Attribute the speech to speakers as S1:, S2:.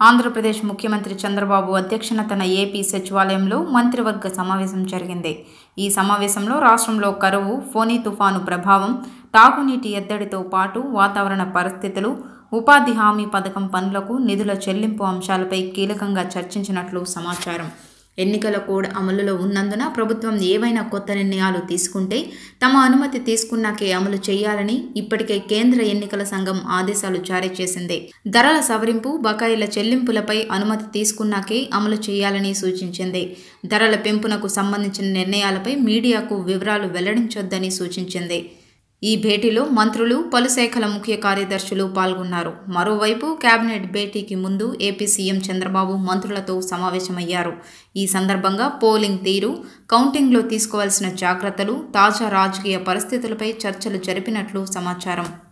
S1: ఆంధ్రప్రదేశ్ ముఖ్యమంత్రి చంద్రబాబు అధ్యక్షన తన ఏపీ సచివాలయంలో మంత్రివర్గ సమావేశం జరిగింది ఈ సమావేశంలో రాష్ట్రంలో కరువు ఫోని తుఫాను ప్రభావం తాగునీటి ఎద్దడితో పాటు వాతావరణ పరిస్థితులు ఉపాధి హామీ పథకం పనులకు నిధుల చెల్లింపు అంశాలపై కీలకంగా చర్చించినట్లు సమాచారం ఎన్నికల కోడ్ అమలులో ఉన్నందున ప్రభుత్వం ఏవైనా కొత్త నిర్ణయాలు తీసుకుంటే తమ అనుమతి తీసుకున్నాకే అమలు చేయాలని ఇప్పటికే కేంద్ర ఎన్నికల సంఘం ఆదేశాలు జారీ చేసింది ధరల సవరింపు బకాయిల చెల్లింపులపై అనుమతి తీసుకున్నాకే అమలు చేయాలని సూచించింది ధరల పెంపునకు సంబంధించిన నిర్ణయాలపై మీడియాకు వివరాలు వెల్లడించొద్దని సూచించింది ఈ భేటీలో మంత్రులు పలు శాఖల ముఖ్య కార్యదర్శులు పాల్గొన్నారు మరోవైపు కేబినెట్ భేటీకి ముందు ఏపీ సీఎం చంద్రబాబు మంత్రులతో సమావేశమయ్యారు ఈ సందర్భంగా పోలింగ్ తీరు కౌంటింగ్లో తీసుకోవాల్సిన జాగ్రత్తలు తాజా రాజకీయ పరిస్థితులపై చర్చలు జరిపినట్లు సమాచారం